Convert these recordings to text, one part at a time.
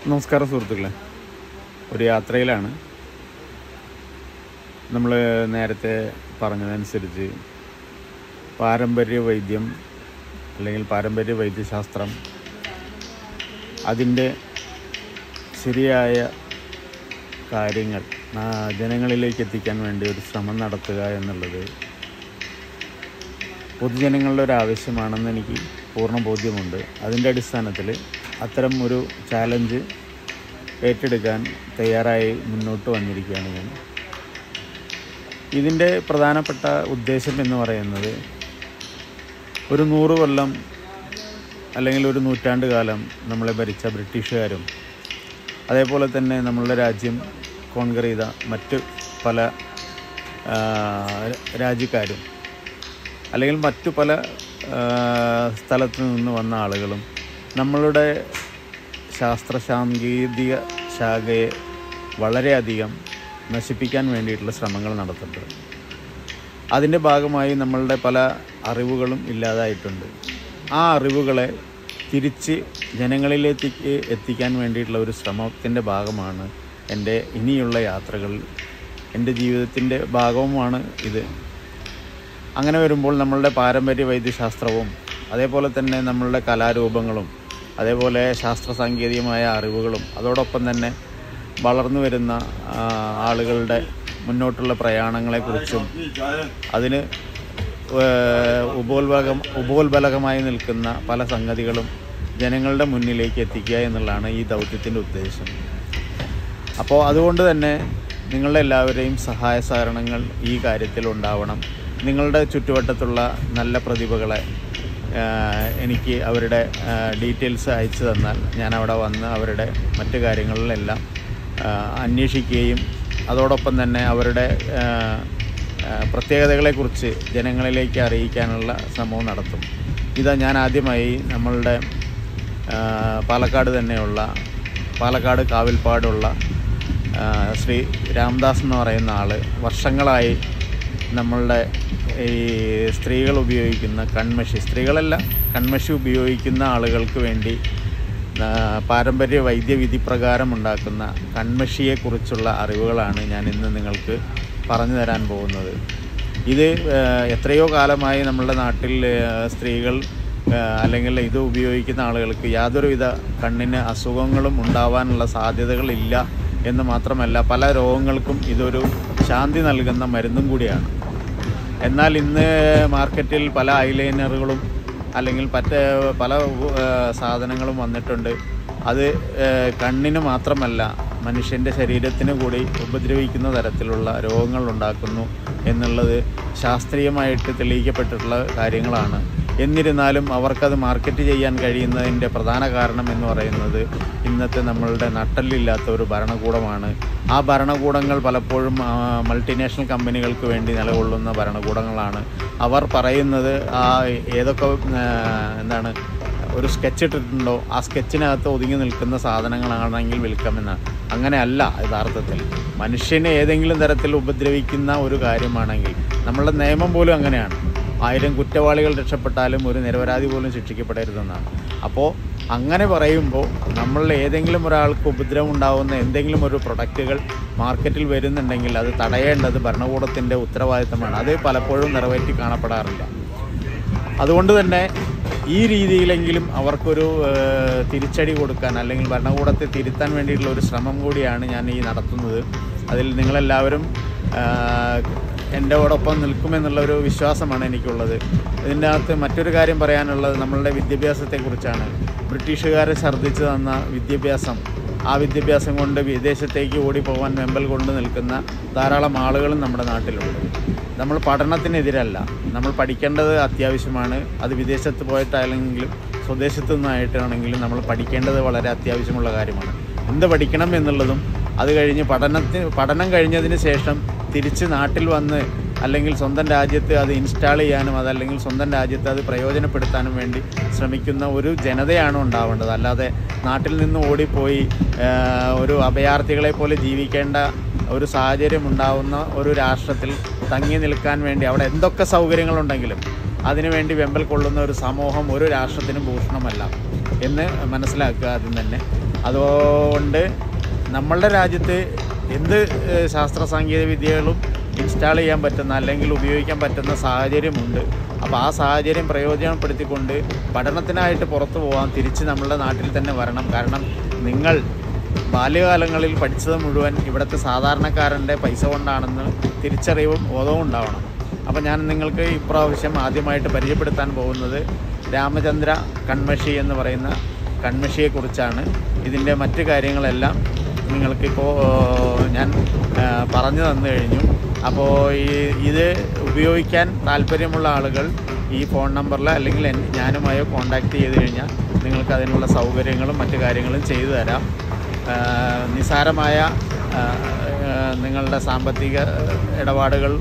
നമസ്കാരം സുഹൃത്തുക്കളെ ഒരു യാത്രയിലാണ് നമ്മൾ നേരത്തെ പറഞ്ഞതനുസരിച്ച് പാരമ്പര്യ വൈദ്യം അല്ലെങ്കിൽ പാരമ്പര്യ വൈദ്യശാസ്ത്രം അതിൻ്റെ ശരിയായ കാര്യങ്ങൾ ആ, ജനങ്ങളിലേക്ക് എത്തിക്കാൻ വേണ്ടി ഒരു ശ്രമം നടത്തുക എന്നുള്ളത് പൊതുജനങ്ങളുടെ ഒരു ആവശ്യമാണെന്ന് എനിക്ക് പൂർണ്ണ ബോധ്യമുണ്ട് അതിൻ്റെ അടിസ്ഥാനത്തിൽ അത്തരം ഒരു ചാലഞ്ച് ഏറ്റെടുക്കാൻ തയ്യാറായി മുന്നോട്ട് വന്നിരിക്കുകയാണ് ഞാൻ ഇതിൻ്റെ പ്രധാനപ്പെട്ട ഉദ്ദേശം എന്ന് പറയുന്നത് ഒരു നൂറ് കൊല്ലം അല്ലെങ്കിൽ ഒരു നൂറ്റാണ്ട് കാലം നമ്മളെ ഭരിച്ച ബ്രിട്ടീഷുകാരും അതേപോലെ തന്നെ നമ്മളുടെ രാജ്യം കോൺകർ ചെയ്ത മറ്റ് പല ആ, രാജ്യക്കാരും അല്ലെങ്കിൽ മറ്റു പല ആ, സ്ഥലത്ത് നിന്ന് വന്ന ആളുകളും നമ്മളുടെ ശാസ്ത്ര സാങ്കേതിക ശാഖയെ വളരെയധികം നശിപ്പിക്കാൻ വേണ്ടിയിട്ടുള്ള ശ്രമങ്ങൾ നടത്തുന്നുണ്ട് അതിൻ്റെ ഭാഗമായി നമ്മളുടെ പല അറിവുകളും ഇല്ലാതായിട്ടുണ്ട് ആ അറിവുകളെ തിരിച്ച് ജനങ്ങളിലേക്ക് എത്തിക്കാൻ വേണ്ടിയിട്ടുള്ള ഒരു ശ്രമത്തിൻ്റെ ഭാഗമാണ് എൻ്റെ ഇനിയുള്ള യാത്രകൾ എൻ്റെ ജീവിതത്തിൻ്റെ ഭാഗവുമാണ് ഇത് അങ്ങനെ വരുമ്പോൾ നമ്മളുടെ പാരമ്പര്യ വൈദ്യശാസ്ത്രവും അതേപോലെ തന്നെ നമ്മളുടെ കലാരൂപങ്ങളും അതേപോലെ ശാസ്ത്ര സാങ്കേതികമായ അറിവുകളും അതോടൊപ്പം തന്നെ വളർന്നു വരുന്ന ആ, ആളുകളുടെ മുന്നോട്ടുള്ള പ്രയാണങ്ങളെക്കുറിച്ചും അതിന് ഏഹ്, ഉപോത്ബലകം ഉപോത്ബലകമായി നിൽക്കുന്ന പല സംഗതികളും ജനങ്ങളുടെ മുന്നിലേക്ക് എത്തിക്കുക എന്നുള്ളതാണ് ഈ ദൗത്യത്തിൻ്റെ ഉദ്ദേശം അപ്പോൾ അതുകൊണ്ട് തന്നെ നിങ്ങളുടെ എല്ലാവരെയും സഹായ സഹകരണങ്ങൾ ഈ കാര്യത്തിൽ ഉണ്ടാവണം നിങ്ങളുടെ ചുറ്റുവട്ടത്തുള്ള നല്ല പ്രതിഭകളെ ആഹ്, എനിക്ക് അവരുടെ ഡീറ്റെയിൽസ് അയച്ചു തന്നാൽ ഞാൻ അവിടെ വന്ന് അവരുടെ മറ്റു കാര്യങ്ങളിലെല്ലാം ആഹ്, അന്വേഷിക്കുകയും അതോടൊപ്പം തന്നെ അവരുടെ ആഹ്, ആഹ്, പ്രത്യേകതകളെക്കുറിച്ച് ജനങ്ങളിലേക്ക് അറിയിക്കാനുള്ള ശ്രമവും നടത്തും ഇതാ ഞാൻ ആദ്യമായി നമ്മളുടെ ആഹ്, പാലക്കാട് തന്നെയുള്ള പാലക്കാട് കാവിൽപ്പാടുള്ള ആ, ശ്രീ രാംദാസ് എന്ന് പറയുന്ന ആൾ വർഷങ്ങളായി നമ്മളുടെ ഈ സ്ത്രീകൾ ഉപയോഗിക്കുന്ന കൺമഷി സ്ത്രീകളല്ല കൺമഷി ഉപയോഗിക്കുന്ന ആളുകൾക്ക് വേണ്ടി ആ, പാരമ്പര്യ വൈദ്യവിധി പ്രകാരം ഉണ്ടാക്കുന്ന കൺമഷിയെക്കുറിച്ചുള്ള അറിവുകളാണ് ഞാൻ ഇന്ന് നിങ്ങൾക്ക് പറഞ്ഞു തരാൻ പോകുന്നത് ഇത് ആ, എത്രയോ കാലമായി നമ്മളുടെ നാട്ടിൽ ആ, സ്ത്രീകൾ ആ, അല്ലെങ്കിൽ ഇത് ഉപയോഗിക്കുന്ന ആളുകൾക്ക് യാതൊരുവിധ കണ്ണിന് അസുഖങ്ങളും ഉണ്ടാവാനുള്ള സാധ്യതകളില്ല എന്ന് മാത്രമല്ല പല രോഗങ്ങൾക്കും ഇതൊരു ശാന്തി നൽകുന്ന മരുന്നും കൂടിയാണ് എന്നാൽ ഇന്ന് മാർക്കറ്റിൽ പല ഐലൈനറുകളും അല്ലെങ്കിൽ മറ്റ് പല ആ, സാധനങ്ങളും വന്നിട്ടുണ്ട് അത് ആ, കണ്ണിന് മാത്രമല്ല മനുഷ്യൻ്റെ ശരീരത്തിന് കൂടി ഉപദ്രവിക്കുന്ന തരത്തിലുള്ള രോഗങ്ങൾ ഉണ്ടാക്കുന്നു എന്നുള്ളത് ശാസ്ത്രീയമായിട്ട് തെളിയിക്കപ്പെട്ടിട്ടുള്ള കാര്യങ്ങളാണ് എന്നിരുന്നാലും അവർക്കത് മാർക്കറ്റ് ചെയ്യാൻ കഴിയുന്നതിൻ്റെ പ്രധാന കാരണം എന്ന് പറയുന്നത് ഇന്നത്തെ നമ്മളുടെ നട്ടല്ലില്ലാത്ത ഒരു ഭരണകൂടമാണ് ആ ഭരണകൂടങ്ങൾ പലപ്പോഴും ആ, മൾട്ടിനാഷണൽ കമ്പനികൾക്ക് വേണ്ടി നിലകൊള്ളുന്ന ഭരണകൂടങ്ങളാണ് അവർ പറയുന്നത് ആ ഏതൊക്കെ ആ, എന്താണ് ഒരു സ്കെച്ച് ഇട്ടിട്ടുണ്ടോ ആ സ്കെച്ചിനകത്ത് ഒതുങ്ങി നിൽക്കുന്ന സാധനങ്ങളാണെങ്കിൽ വിൽക്കാമെന്ന് അങ്ങനെയല്ല യഥാർത്ഥത്തിൽ മനുഷ്യനെ ഏതെങ്കിലും തരത്തിൽ ഉപദ്രവിക്കുന്ന ഒരു കാര്യമാണെങ്കിൽ നമ്മളുടെ നിയമം പോലും അങ്ങനെയാണ് ആയിരം കുറ്റവാളികൾ രക്ഷപ്പെട്ടാലും ഒരു നിരപരാധി പോലും ശിക്ഷിക്കപ്പെടരുതെന്നാണ് അപ്പോൾ അങ്ങനെ പറയുമ്പോൾ നമ്മൾ ഏതെങ്കിലും ഒരാൾക്ക് ഉപദ്രവം ഉണ്ടാകുന്ന എന്തെങ്കിലും ഒരു പ്രൊഡക്റ്റുകൾ മാർക്കറ്റിൽ വരുന്നുണ്ടെങ്കിൽ അത് തടയേണ്ടത് ഭരണകൂടത്തിൻ്റെ ഉത്തരവാദിത്തമാണ് അത് പലപ്പോഴും നിറവേറ്റി കാണപ്പെടാറില്ല അതുകൊണ്ട് തന്നെ ഈ രീതിയിലെങ്കിലും അവർക്കൊരു ഏഹ്, തിരിച്ചടി കൊടുക്കാൻ അല്ലെങ്കിൽ ഭരണകൂടത്തെ തിരുത്താൻ വേണ്ടിയിട്ടുള്ള ഒരു ശ്രമം കൂടിയാണ് ഞാൻ ഈ നടത്തുന്നത് അതിൽ നിങ്ങളെല്ലാവരും ആഹ്, എൻ്റെ ഓടൊപ്പം നിൽക്കുമെന്നുള്ള ഒരു വിശ്വാസമാണ് എനിക്കുള്ളത് ഇതിൻ്റെ അകത്ത് മറ്റൊരു കാര്യം പറയാനുള്ളത് നമ്മളുടെ വിദ്യാഭ്യാസത്തെക്കുറിച്ചാണ് ബ്രിട്ടീഷുകാരെ ഛർദ്ദിച്ചു തന്ന വിദ്യാഭ്യാസം ആ വിദ്യാഭ്യാസം കൊണ്ട് വിദേശത്തേക്ക് ഓടിപ്പോകാൻ വെമ്പൽ കൊണ്ട് നിൽക്കുന്ന ധാരാളം ആളുകളും നമ്മുടെ നാട്ടിലുണ്ട് നമ്മൾ പഠനത്തിനെതിരല്ല നമ്മൾ പഠിക്കേണ്ടത് അത്യാവശ്യമാണ് അത് വിദേശത്ത് പോയിട്ടാണെങ്കിലും സ്വദേശത്തു നിന്നായിട്ടാണെങ്കിലും നമ്മൾ പഠിക്കേണ്ടത് വളരെ അത്യാവശ്യമുള്ള കാര്യമാണ് എന്ത് പഠിക്കണം എന്നുള്ളതും അത് കഴിഞ്ഞ് പഠനത്തിന് പഠനം കഴിഞ്ഞതിന് ശേഷം തിരിച്ച് നാട്ടിൽ വന്ന് അല്ലെങ്കിൽ സ്വന്തം രാജ്യത്ത് അത് ഇൻസ്റ്റാൾ ചെയ്യാനും അതല്ലെങ്കിൽ സ്വന്തം രാജ്യത്ത് അത് പ്രയോജനപ്പെടുത്താനും വേണ്ടി ശ്രമിക്കുന്ന ഒരു ജനതയാണ് ഉണ്ടാവേണ്ടത് അല്ലാതെ നാട്ടിൽ നിന്ന് ഓടിപ്പോയി ആ, ഒരു അഭയാർത്ഥികളെ പോലെ ജീവിക്കേണ്ട ഒരു സാഹചര്യം ഉണ്ടാവുന്ന ഒരു രാഷ്ട്രത്തിൽ തങ്ങി നിൽക്കാൻ വേണ്ടി അവിടെ എന്തൊക്കെ സൗകര്യങ്ങളുണ്ടെങ്കിലും അതിനുവേണ്ടി വെമ്പൽ കൊള്ളുന്ന ഒരു സമൂഹം ഒരു രാഷ്ട്രത്തിനും ഭൂഷണമല്ല എന്ന് മനസ്സിലാക്കുക ആദ്യം തന്നെ അതുകൊണ്ട് നമ്മളുടെ രാജ്യത്ത് എന്ത് ഏഹ്, ശാസ്ത്ര സാങ്കേതിക വിദ്യകളും ഇൻസ്റ്റാൾ ചെയ്യാൻ പറ്റുന്ന അല്ലെങ്കിൽ ഉപയോഗിക്കാൻ പറ്റുന്ന സാഹചര്യമുണ്ട് അപ്പോൾ ആ സാഹചര്യം പ്രയോജനപ്പെടുത്തിക്കൊണ്ട് പഠനത്തിനായിട്ട് പുറത്തു പോകാൻ തിരിച്ച് നമ്മളുടെ നാട്ടിൽ തന്നെ വരണം കാരണം നിങ്ങൾ ബാല്യകാലങ്ങളിൽ പഠിച്ചത് മുഴുവൻ ഇവിടുത്തെ സാധാരണക്കാരൻ്റെ പൈസ കൊണ്ടാണെന്ന് തിരിച്ചറിവും ബോധവും ഉണ്ടാവണം അപ്പോൾ ഞാൻ നിങ്ങൾക്ക് ഇപ്രാവശ്യം ആദ്യമായിട്ട് പരിചയപ്പെടുത്താൻ പോകുന്നത് രാമചന്ദ്ര കൺമഷി എന്ന് പറയുന്ന കൺമഷിയെക്കുറിച്ചാണ് ഇതിൻ്റെ മറ്റ് കാര്യങ്ങളെല്ലാം നിങ്ങൾക്കിപ്പോൾ ഞാൻ ആ, പറഞ്ഞു തന്നു കഴിഞ്ഞു അപ്പോൾ ഈ ഇത് ഉപയോഗിക്കാൻ താല്പര്യമുള്ള ആളുകൾ ഈ ഫോൺ നമ്പറിൽ അല്ലെങ്കിൽ എൻ- ഞാനുമായോ കോൺടാക്റ്റ് ചെയ്ത് കഴിഞ്ഞാൽ നിങ്ങൾക്ക് അതിനുള്ള സൗകര്യങ്ങളും മറ്റു കാര്യങ്ങളും ചെയ്തു തരാം ആ, നിസ്സാരമായ ആ, ആ, നിങ്ങളുടെ സാമ്പത്തിക ഇടപാടുകൾ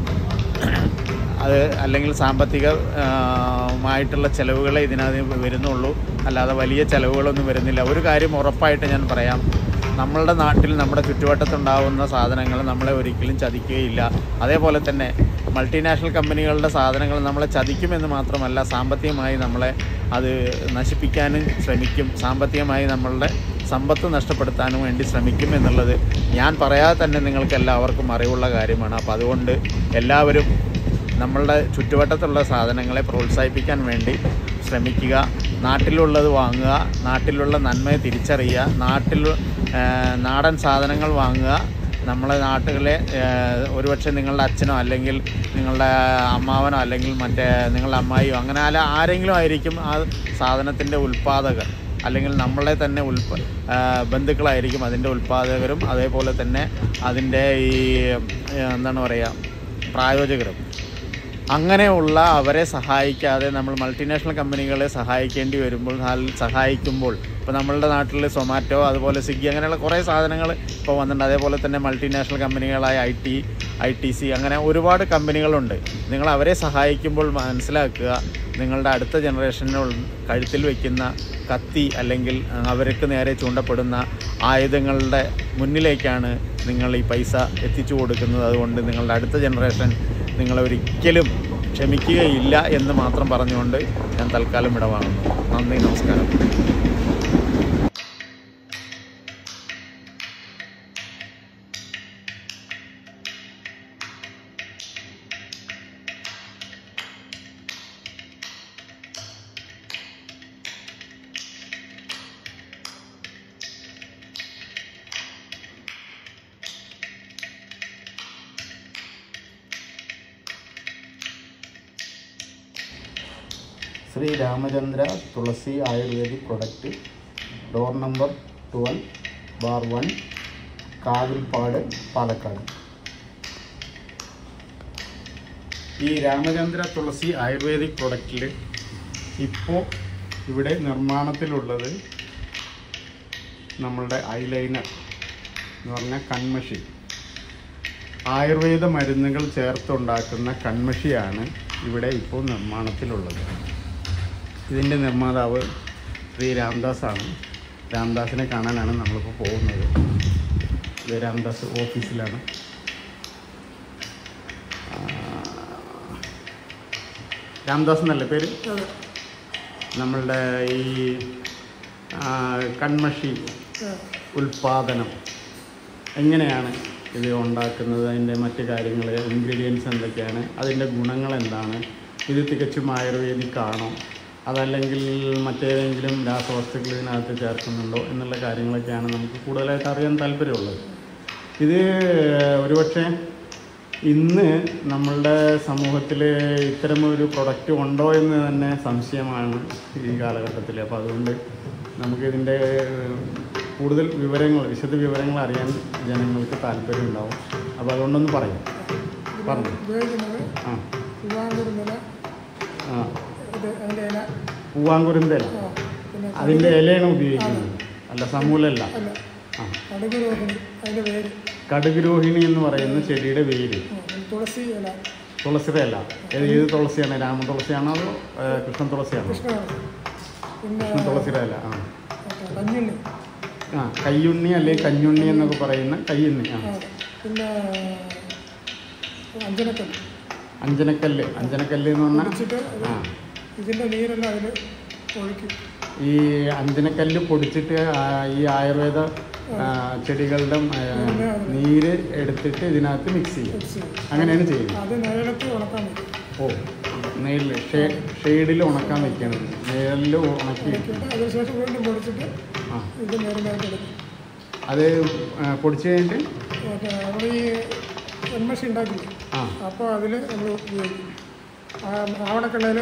അത് അല്ലെങ്കിൽ സാമ്പത്തിക ആ, മായിട്ടുള്ള ചിലവുകളെ ഇതിനകത്ത് വരുന്നുള്ളൂ അല്ലാതെ വലിയ ചിലവുകളൊന്നും വരുന്നില്ല ഒരു കാര്യം ഉറപ്പായിട്ട് ഞാൻ പറയാം നമ്മളുടെ നാട്ടിൽ നമ്മുടെ ചുറ്റുവട്ടത്തുണ്ടാവുന്ന സാധനങ്ങൾ നമ്മളെ ഒരിക്കലും ചതിക്കുകയില്ല അതേപോലെ തന്നെ മൾട്ടിനാഷണൽ കമ്പനികളുടെ സാധനങ്ങൾ നമ്മളെ ചതിക്കുമെന്ന് മാത്രമല്ല സാമ്പത്തികമായി നമ്മളെ അത് നശിപ്പിക്കാനും ശ്രമിക്കും സാമ്പത്തികമായി നമ്മളുടെ സമ്പത്ത് നഷ്ടപ്പെടുത്താനും വേണ്ടി ശ്രമിക്കും എന്നുള്ളത് ഞാൻ പറയാതെ തന്നെ നിങ്ങൾക്ക് എല്ലാവർക്കും അറിവുള്ള കാര്യമാണ് അപ്പോൾ അതുകൊണ്ട് എല്ലാവരും നമ്മളുടെ ചുറ്റുവട്ടത്തുള്ള സാധനങ്ങളെ പ്രോത്സാഹിപ്പിക്കാൻ വേണ്ടി ശ്രമിക്കുക നാട്ടിലുള്ളത് വാങ്ങുക നാട്ടിലുള്ള നന്മയെ തിരിച്ചറിയുക നാട്ടിൽ ആ, നാടൻ സാധനങ്ങൾ വാങ്ങുക നമ്മളെ നാട്ടുകളെ ആ, ഒരുപക്ഷെ നിങ്ങളുടെ അച്ഛനോ അല്ലെങ്കിൽ നിങ്ങളുടെ അമ്മാവനോ അല്ലെങ്കിൽ മറ്റേ നിങ്ങളുടെ അമ്മായിയോ അങ്ങനെ അല്ല ആരെങ്കിലും ആയിരിക്കും ആ സാധനത്തിൻ്റെ ഉൽപ്പാദകർ അല്ലെങ്കിൽ നമ്മളെ തന്നെ ഉൽപ്പ ആ, ബന്ധുക്കളായിരിക്കും അതിൻ്റെ ഉൽപ്പാദകരും അതേപോലെ തന്നെ അതിൻ്റെ ഈ ആ, എന്താണ് പറയുക പ്രായോജകരും അങ്ങനെയുള്ള അവരെ സഹായിക്കാതെ നമ്മൾ മൾട്ടിനാഷണൽ കമ്പനികളെ സഹായിക്കേണ്ടി വരുമ്പോൾ ഹാൽ- സഹായിക്കുമ്പോൾ ഇപ്പോൾ നമ്മളുടെ നാട്ടിൽ സൊമാറ്റോ അതുപോലെ സ്വിഗ്ഗി അങ്ങനെയുള്ള കുറേ സാധനങ്ങൾ ഇപ്പോൾ വന്നിട്ടുണ്ട് അതേപോലെ തന്നെ മൾട്ടിനാഷണൽ കമ്പനികളായ I T I T C അങ്ങനെ ഒരുപാട് കമ്പനികളുണ്ട് നിങ്ങൾ അവരെ സഹായിക്കുമ്പോൾ മനസ്സിലാക്കുക നിങ്ങളുടെ അടുത്ത ജനറേഷന് കഴുത്തിൽ വയ്ക്കുന്ന കത്തി അല്ലെങ്കിൽ അഹ്, അവർക്ക് നേരെ ചൂണ്ടപ്പെടുന്ന ആയുധങ്ങളുടെ മുന്നിലേക്കാണ് നിങ്ങൾ ഈ പൈസ എത്തിച്ചു കൊടുക്കുന്നത് അതുകൊണ്ട് നിങ്ങളുടെ അടുത്ത ജനറേഷൻ നിങ്ങളെ ഒരിക്കലും ക്ഷമിക്കുകയില്ല എന്ന് മാത്രം പറഞ്ഞുകൊണ്ട് ഞാൻ തൽക്കാലം ഇടവാങ്ങുന്നു നന്ദി നമസ്കാരം Sree Ramachandra Thulasi ayurvedic product door number twelve bar one Kavilpad Palakkad ഈ രാമചന്ദ്ര തുളസി ആയുർവേദിക് പ്രൊഡക്റ്റിൽ ഇപ്പോൾ ഇവിടെ നിർമ്മാണത്തിലുള്ളത് നമ്മളുടെ ഐലൈനർ എന്ന് പറഞ്ഞ കൺമഷി ആയുർവേദ മരുന്നുകൾ ചേർത്തുണ്ടാക്കുന്ന കൺമഷിയാണ് ഇവിടെ ഇപ്പോൾ നിർമ്മാണത്തിലുള്ളത് ഇതിൻ്റെ നിർമ്മാതാവ് ശ്രീ രാംദാസാണ് രാംദാസിനെ കാണാനാണ് നമ്മളിപ്പോൾ പോകുന്നത് ഇത് രാംദാസ് ഓഫീസിലാണ് ആ, രാംദാസ് എന്നല്ലേ പേര് നമ്മളുടെ ഈ ആ, കൺമഷി ഉൽപാദനം എങ്ങനെയാണ് ഇത് ഉണ്ടാക്കുന്നത് അതിൻ്റെ മറ്റു കാര്യങ്ങൾ ഇൻഗ്രീഡിയൻസ് എന്തൊക്കെയാണ് അതിൻ്റെ ഗുണങ്ങൾ എന്താണ് ഇത് തികച്ചും ആയുർവേദിക് ആണോ അതല്ലെങ്കിൽ മറ്റേതെങ്കിലും രാസവസ്തുക്കൾ ഇതിനകത്ത് ചേർക്കുന്നുണ്ടോ എന്നുള്ള കാര്യങ്ങളൊക്കെയാണ് നമുക്ക് കൂടുതലായിട്ട് അറിയാൻ താല്പര്യമുള്ളത് ഇത് ഒരുപക്ഷെ ഇന്ന് നമ്മളുടെ സമൂഹത്തിൽ ഇത്തരമൊരു പ്രൊഡക്റ്റ് ഉണ്ടോ എന്ന് തന്നെ സംശയമാണ് ഈ കാലഘട്ടത്തിൽ അപ്പോൾ അതുകൊണ്ട് നമുക്കിതിൻ്റെ കൂടുതൽ വിവരങ്ങൾ വിശദ വിവരങ്ങൾ അറിയാൻ ജനങ്ങൾക്ക് താല്പര്യം ഉണ്ടാവും അപ്പോൾ അതുകൊണ്ടൊന്ന് പറയും പറഞ്ഞു ഉപയോഗിക്കുന്നത് ആ വിവാഹം ആ ഇത് അതിൻ്റെ ഇല പൂവാങ്കുരുന്തല ആ, പിന്നെ അതിൻ്റെ ഇലയാണ് ഉപയോഗിക്കുന്നത് അല്ല സമൂലല്ല അല്ല ആ കടുക് രോഹിണി അതിൻ്റെ വേര് കടുക് രോഹിണി എന്ന് പറയുന്ന ചെടിയുടെ വേര് ആ, പിന്നെ തുളസി ഇല തുളസിയുടെ അല്ല ഏത് ഏത് തുളസിയാണ് രാമ തുളസിയാണോ അതോ ഏ, കൃഷ്ണ തുളസിയാണോ കൃഷ്ണമാണ് പിന്നെ കൃഷ്ണ തുളസിയുടെ അല്ല ആ മറ്റേ കഞ്ഞുണ്ണി ആ കയ്യുണ്ണി അല്ലെങ്കിൽ കഞ്ഞുണ്ണി എന്നൊക്കെ പറയുന്ന കയ്യുണ്ണി ആ ആ, പിന്നെ അഞ്ചനക്കല്ല് അഞ്ചനക്കല്ല് അഞ്ചനക്കല്ല് എന്ന് പറഞ്ഞാൽ വെച്ചിട്ട് ആ ഇതിൻ്റെ നീരെല്ലാം അതിൽ ഒഴിക്കും ഈ അഞ്ചനക്കല്ല് പൊടിച്ചിട്ട് ആ, ഈ ആയുർവേദ ആ, ചെടികളുടെ ആ, നീര് എടുത്തിട്ട് ഇതിനകത്ത് മിക്സ് ചെയ്യും മിക്സ് ചെയ്യും അങ്ങനെയാണ് ചെയ്യുന്നത് അത് നേരത്തെ ഉണക്കാൻ പറ്റും ഓ നെയ്യിൽ ഷെയ്ഡിൽ ഉണക്കാൻ വെക്കണം നെയ്യിൽ ഉണക്കി വെച്ചിട്ട് അതിനുശേഷം വീണ്ടും പൊടിച്ചിട്ട് ആ ഇത് നേരിടായിട്ട് എടുക്കും അത് ആ, പൊടിച്ച് കഴിഞ്ഞിട്ട് മറ്റേ നമ്മൾ ഈ എം എസ് ഉണ്ടാക്കില്ല ആ അപ്പോൾ അതിൽ നമ്മൾ ഉപയോഗിക്കും ആ ആവണക്കെണ്ണയിൽ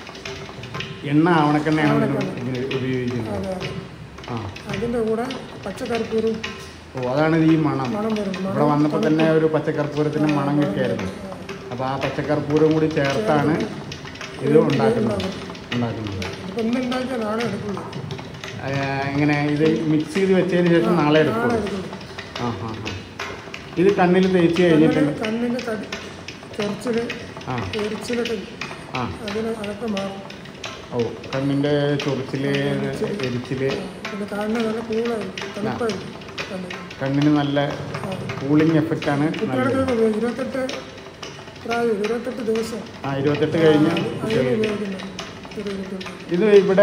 എണ്ണ ആവണക്കെണ്ണയാണ് ഇതിന് ഇതിന് ഉപയോഗിക്കുന്നത് അത് ആ അതിൻ്റെ കൂടെ പച്ചക്കറിപ്പൂരും ഓ അതാണ് ഈ മണം മണം വരും ഇവിടെ വന്നപ്പോൾ തന്നെ ഒരു പച്ചക്കർപ്പൂരത്തിൻ്റെ മണം കിട്ടിയായിരുന്നു അപ്പോൾ ആ പച്ചക്കർപ്പൂരം കൂടി ചേർത്താണ് ഇത് ഉണ്ടാക്കുന്നത് ഉണ്ടാക്കുന്നത് ഇപ്പം ഇന്ന് ഉണ്ടാക്കിയാൽ നാളെ എടുക്കുള്ളൂ ആ, ഇങ്ങനെ ഇത് മിക്സ് ചെയ്ത് വെച്ചതിന് ശേഷം നാളെ നാളെ എടുക്കുള്ളൂ എടുക്കുള്ളൂ ആ ഹാ ഹാ ഇത് കണ്ണിൽ തേച്ച് കഴിഞ്ഞിട്ടുണ്ട് കണ്ണിൻ്റെ കടി ചൊറിച്ചിൽ ആ എരിച്ചിലൊക്കെ ഇല്ലേ? ആ അതിന് അതൊക്കെ മാറും ഓ കണ്ണിൻ്റെ ചൊറിച്ചിൽ എരിച്ചിൽ പിന്നെ കണ്ണ് നല്ല കൂളായിരിക്കും തണുപ്പായിരിക്കും കണ്ണ് കണ്ണിന് നല്ല കൂളിംഗ് എഫക്റ്റാണ് നല്ലത് കുട്ടികൾക്ക് ഉപയോഗിക്കും ഇരുപത്തെട്ട് പ്രായം ഇരുപത്തെട്ട് ദിവസം ആ ഇരുപത്തെട്ട് കഴിഞ്ഞ് അതിന് ഉപയോഗിക്കുന്നത് ചെറിയ കുട്ടികൾക്ക് ഇത് ഇവിടെ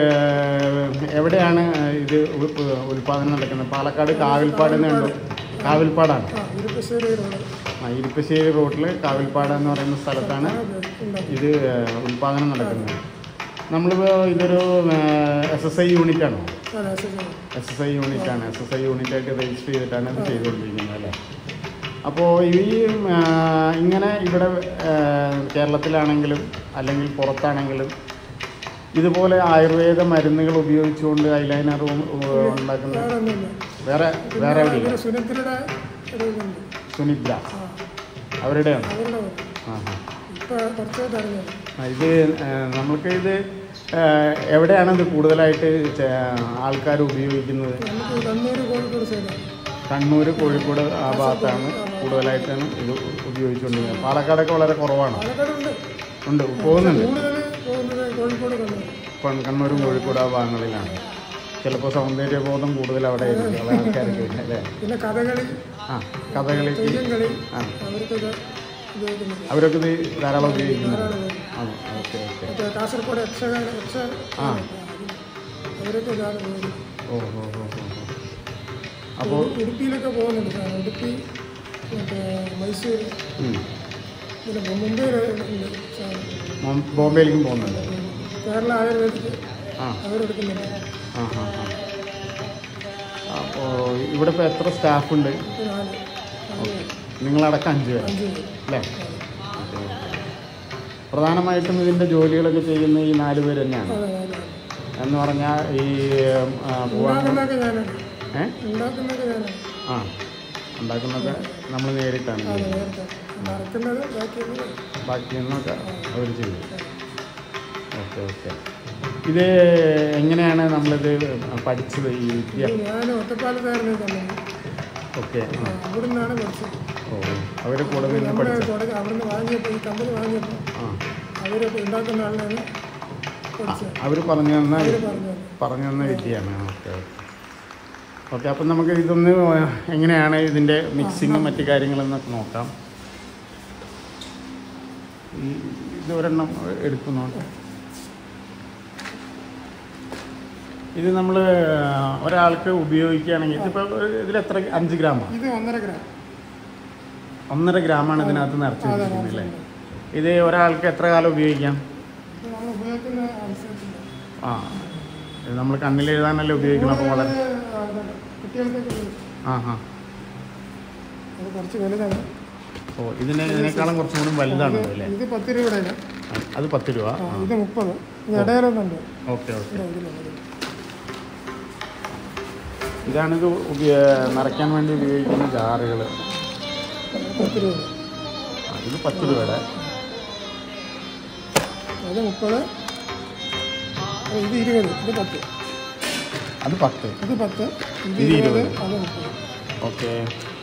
ഏഹ്, എവിടെയാണ് ഇത് ഉ- ഉ- ഉൽപാദനം നടക്കുന്നത് പാലക്കാട് കാവിൽപ്പാട് എന്നുണ്ടോ കാവിൽപ്പാടാണ് ആ ഇരുപ്പശ്ശേരിയിലുള്ള ആ ഇരിപ്പശ്ശേരി റോട്ടിൽ കാവിൽപ്പാട് എന്ന് പറയുന്ന സ്ഥലത്താണ് ഉണ്ടാക്കും ഇത് ഏഹ്, ഉൽപാദനം നടക്കുന്നത് നമ്മളിപ്പോൾ ഇതൊരു എസ് എസ് ഐ യൂണിറ്റ് ആണോ അതെ ശരി എസ് എസ് ഐ യൂണിറ്റ് ആണ് എസ് എസ് ഐ യൂണിറ്റ് ആയിട്ട് രജിസ്റ്റർ ചെയ്തിട്ടാണ് ഇത് ചെയ്തുകൊണ്ടിരിക്കുന്നത് അല്ലേ അപ്പോൾ ഈ ആ, ഇങ്ങനെ ഇവിടെ ആ, കേരളത്തിലാണെങ്കിലും അല്ലെങ്കിൽ പുറത്താണെങ്കിലും ഇതുപോലെ ആയുർവേദ മരുന്നുകൾ ഉപയോഗിച്ചുകൊണ്ട് ഐലൈനർ ഉണ്ടാക്കുന്ന വേറെ ഒന്നുമില്ല വേറെ വേറെ എവിടെയില്ല ഇവിടെ സുനത്തിയുടെ ഒരു ഇതുണ്ട് സുനിദ്ര ആ അവരുടെയാണ് അവരുടെ വരും. ആ ആ. ഇപ്പൊ കുറച്ചായിട്ട് അറിയാം ആ, ഇത് ആ, നമ്മൾക്ക് ഇത് ആ, എവിടെയാണ് ഇത് കൂടുതലായിട്ട് ആൾക്കാർ ഉപയോഗിക്കുന്നത് നമുക്ക് കണ്ണൂർ കോഴിക്കോട് സൈഡാണ് കണ്ണൂർ കോഴിക്കോട് ആ ഭാഗത്താണ് കൂടുതലായിട്ടാണ് ഇത് ഉപയോഗിച്ചുകൊണ്ടിരിക്കുന്നത് പാലക്കാടൊക്കെ വളരെ കുറവാണ് പാലക്കാടുണ്ട് ഉണ്ട് പോകുന്നുണ്ട് കൂടുതൽ പോകുന്നത് കോഴിക്കോട് കണ്ണൂർ ഇപ്പം കണ്ണൂരും കോഴിക്കോട് ആ ഭാഗങ്ങളിലാണ് ചിലപ്പോൾ സൗന്ദര്യബോധം കൂടുതൽ അവിടെ ആയിരിക്കും അവിടെ ആൾക്കാർക്ക് അല്ലേ പിന്നെ കഥകളി ആ കഥകളി തെയ്യം കളി ആ അവർക്കൊക്കെ ഉപയോഗിക്കുന്നുണ്ട് അവരൊക്കെ ഇത് ധാരാളം ഉപയോഗിക്കുന്നുണ്ട് ധാരാളം പേര്. ആ ഓക്കെ ഓക്കെ മറ്റേ കാസർഗോഡ് യക്ഷഗാന യക്ഷ ആ. അവരൊക്കെ ധാരാളം ഉപയോഗിക്കും ഓ ഓ ഓ ഓ ഓ. അപ്പോൾ ഉടുപ്പിയിലൊക്കെ പോകുന്നുണ്ട് സാധനം ഉടുപ്പി മറ്റേ മൈസൂർ ഉം. പിന്നെ മുംബൈയിൽ ഉണ്ട് സാധനം മോ- ബോംബെയിലേക്കും പോകുന്നുണ്ട് കേരള ആയുർവേദിക്ക് ആ അവരെടുക്കുന്നുണ്ട് ആ ആ ആ അപ്പോൾ ഇവിടെ ഇപ്പോൾ എത്ര സ്റ്റാഫുണ്ട് ഇപ്പൊ നാല് നാല് പേര്. നിങ്ങളടക്കം അഞ്ച് പേർ അഞ്ച് പേര്. അല്ലേ പ്രധാനമായിട്ടും ഇതിൻ്റെ ജോലികളൊക്കെ ചെയ്യുന്ന ഈ നാല് പേര് തന്നെയാണ് അതെ അതെ എന്ന് പറഞ്ഞാൽ ഈ ആ, പൂവാ- ഉണ്ടാക്കുന്നതൊക്കെ ഞാനാണ് ഏ ഉണ്ടാക്കുന്നതൊക്കെ ഞാനാണ് ആ ഉണ്ടാക്കുന്നതൊക്കെ നമ്മൾ നേരിട്ടാണ് അതെ ചെയ്യുന്നത് നേരത്തെ മറക്കുന്നത് ബാക്കിയുള്ളത് ബാക്കിയൊന്നൊക്കെ അവർ ചെയ്യും ഓക്കെ ഓക്കെ ഇത് എങ്ങനെയാണ് നമ്മളിത് പഠിച്ചത് ഈ വിദ്യ ഇത് ഞാൻ ഒറ്റപ്പാലത്തായിരുന്നു തന്നെ ഓക്കെ ആ അവിടെ നിന്നാണ് പഠിച്ചത് ഓ അവർ കൂടെ നിന്ന് നമ്മുടെ പഠിച്ച തുടക്കം അവിടെ നിന്ന് വാങ്ങിയപ്പോൾ ഈ കമ്പനി വാങ്ങിയപ്പോൾ ആ അവരൊക്കെ ഉണ്ടാക്കുന്ന ആളിനാണ് പഠിച്ചത് അവർ പറഞ്ഞു തന്ന അവർ പറഞ്ഞത് പറഞ്ഞു തന്ന വിദ്യയാണ് ഓക്കെ ഓക്കെ അപ്പം നമുക്ക് ഇതൊന്ന് എങ്ങനെയാണ് ഇതിൻ്റെ മിക്സിങ്ങും മറ്റു കാര്യങ്ങളെന്നൊക്കെ നോക്കാം ഈ ഇത് ഒരെണ്ണം എടുക്കുന്നുണ്ട് ഇത് നമ്മൾ ഒരാൾക്ക് ഉപയോഗിക്കുകയാണെങ്കിൽ ഇതിപ്പോൾ ഇതിലെത്ര അഞ്ച് ഗ്രാമാണ് ഇത് ഒന്നര ഗ്രാം ഒന്നര ഗ്രാമാണ് ഇതിനകത്ത് നിറച്ച് വെച്ചിരിക്കുന്നത് അല്ലേ ഇത് ഒരാൾക്ക് എത്ര കാലം ഉപയോഗിക്കാം ഇത് നമ്മൾ ഉപയോഗിക്കുന്ന അനുസരിച്ചില്ല ആ ഇത് നമ്മൾ കണ്ണിൽ എഴുതാനല്ലേ ഉപയോഗിക്കണം അപ്പോൾ വളരെ കുട്ടികൾക്കൊക്കെ ഉപയോഗിക്കും. ആ ആ അത് കുറച്ച് വലുതാണ് ഓ ഇതിന് ഇതിനേക്കാളും കുറച്ചും കൂടി വലുതാണ് അല്ലേ ഇത് പത്ത് രൂപയുടെ ആ, അത് പത്ത് രൂപ ആ ഇത് മുപ്പത് ഇത് ഇടയിലൊന്നുണ്ട് ഓക്കെ ഓക്കെ ഇവിടെ ഇതിലുള്ളത്. ഇതാണിത് ഉപയോ നിറയ്ക്കാൻ വേണ്ടി ഉപയോഗിക്കുന്ന ജാറുകൾ പത്ത് രൂപ ഇത് പത്ത് രൂപയുടെ അത് മുപ്പത് അത് ഇത് ഇരുപത് ഇത് പത്ത് അത് പത്ത് ഇത് പത്ത് ഇത് ഇത് ഇരുപത് ഇരുപത്. അത് മുപ്പത് ഓക്കെ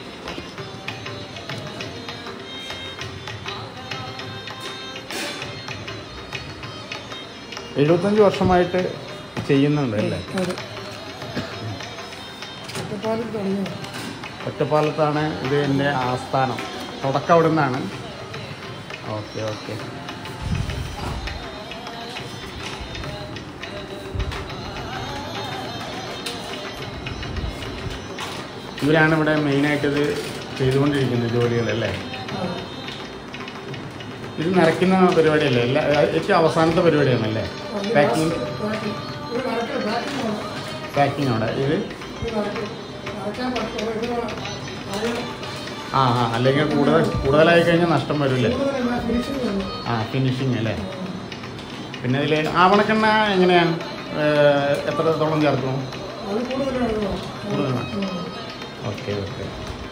എഴുപത്തഞ്ച് വർഷമായിട്ട് ചെയ്യുന്നുണ്ട് അല്ലേ അതെ ഒറ്റപ്പാലത്ത് തുടങ്ങിയത് ഒറ്റപ്പാലത്താണ് ഇത് എൻ്റെ ആസ്ഥാനം തുടക്കം അവിടെ നിന്നാണ് ഓക്കെ ഓക്കെ ഇവരാണ് ഇവിടെ മെയിനായിട്ട് ഇത് ചെയ്തുകൊണ്ടിരിക്കുന്നത് ജോലികളല്ലേ ഇത് നിറയ്ക്കുന്ന പരിപാടിയല്ലേ എല്ലാ ഏറ്റവും അവസാനത്തെ പരിപാടിയാണല്ലേ പാക്കിംഗ് ഇത് നടക്കില്ല ബാക്കിൽ പോകണം പാക്കിംഗ് അവിടെ ഇത് ഇത് നടക്കും നടക്കാൻ പറ്റുമോ ഇത് ആദ്യം ആ ആ അല്ലെങ്കിൽ കൂടുതൽ കൂടുതലായി കഴിഞ്ഞാൽ നഷ്ടം വരില്ലേ കൂടുതൽ ഫിനിഷിംഗ് വന്നു ആ ഫിനിഷിങ് അല്ലേ പിന്നെ ഇതിൽ ആവണക്കെണ്ണ എങ്ങനെയാണ് ഏഹ്, എത്രത്തോളം ചേർക്കും അത് കൂടുതലാണ് കൂടുതലാണ് ഓക്കെ ഓക്കെ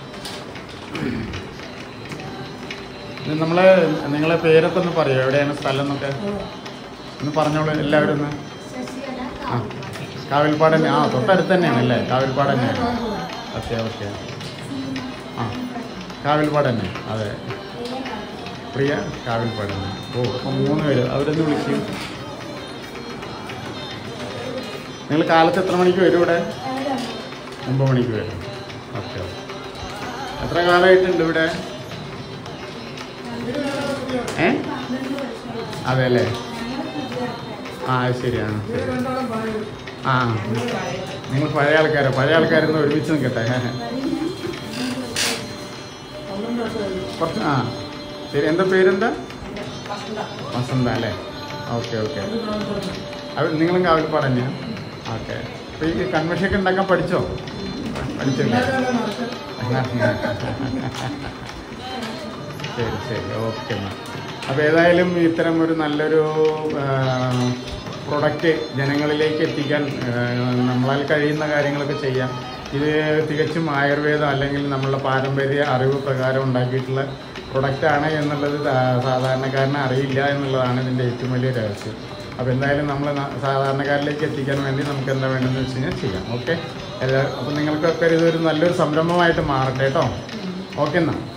ഇത് നമ്മളെ നിങ്ങളെ പേരൊക്കെ ഒന്ന് പറയോ എവിടെയാണ് സ്ഥലം എന്നൊക്കെ ഒന്ന് പറഞ്ഞോളൂ എല്ലാവരും ഒന്ന് ആ കാവിൽപ്പാട് തന്നെ ആ തൊട്ടടുത്ത് തന്നെയാണ് അല്ലേ കാവിൽപ്പാട് തന്നെയാണ് ഓക്കെ ഓക്കെ ആ കാവിൽപ്പാട് തന്നെ അതെ പ്രിയ കാവിൽപ്പാട് തന്നെ ഓ അപ്പം മൂന്ന് പേര് അവരൊന്ന് വിളിക്കും നിങ്ങൾ കാലത്ത് എത്ര മണിക്ക് വരും ഇവിടെ ഒമ്പത് മണിക്ക് വരും ഓക്കെ ഓക്കെ എത്ര കാലമായിട്ടുണ്ട് ഇവിടെ ഏ അതെ അല്ലേ ആ അത് ശരിയാണ് ശരി രണ്ടാളും പറയും ആ നിങ്ങൾ പഴയ ആൾക്കാരോ പഴയ ആൾക്കാരൊന്ന് ഒരുമിച്ച് നിൽക്കട്ടെ പന്ത്രണ്ട് വർഷമായി കുറച്ച് ആ ശരി എന്താ പേരെന്താ വസന്ത അല്ലേ ഓക്കെ ഓക്കെ അത് നിങ്ങളും കാവൽപ്പാട് തന്നെയാണ് ഓക്കെ അപ്പോൾ ഈ കൺവെൻഷനൊക്കെ ഉണ്ടാക്കാൻ പഠിച്ചോ പഠിച്ചില്ലേ ശരി ശരി ഓക്കെ എന്നാൽ അപ്പോൾ ഏതായാലും ഇത്തരം ഒരു നല്ലൊരു പ്രൊഡക്റ്റ് ജനങ്ങളിലേക്ക് എത്തിക്കാൻ ആ, നമ്മളാൽ കഴിയുന്ന കാര്യങ്ങളൊക്കെ ചെയ്യാം ഇത് തികച്ചും ആയുർവേദം അല്ലെങ്കിൽ നമ്മളുടെ പാരമ്പര്യ അറിവ് പ്രകാരം ഉണ്ടാക്കിയിട്ടുള്ള പ്രൊഡക്റ്റാണ് എന്നുള്ളത് സാ- സാധാരണക്കാരന് അറിയില്ല എന്നുള്ളതാണ് ഇതിൻ്റെ ഏറ്റവും വലിയ രഹസ്യം അപ്പോൾ എന്തായാലും നമ്മൾ സാധാരണക്കാരിലേക്ക് എത്തിക്കാൻ വേണ്ടി നമുക്ക് എന്താ വേണ്ടതെന്ന് വെച്ച് കഴിഞ്ഞാൽ ചെയ്യാം ഓക്കെ എല്ലാ അപ്പോൾ നിങ്ങൾക്കൊക്കെ ഇതൊരു നല്ലൊരു സംരംഭമായിട്ട് മാറട്ടെ കേട്ടോ ഓക്കെ എന്നാൽ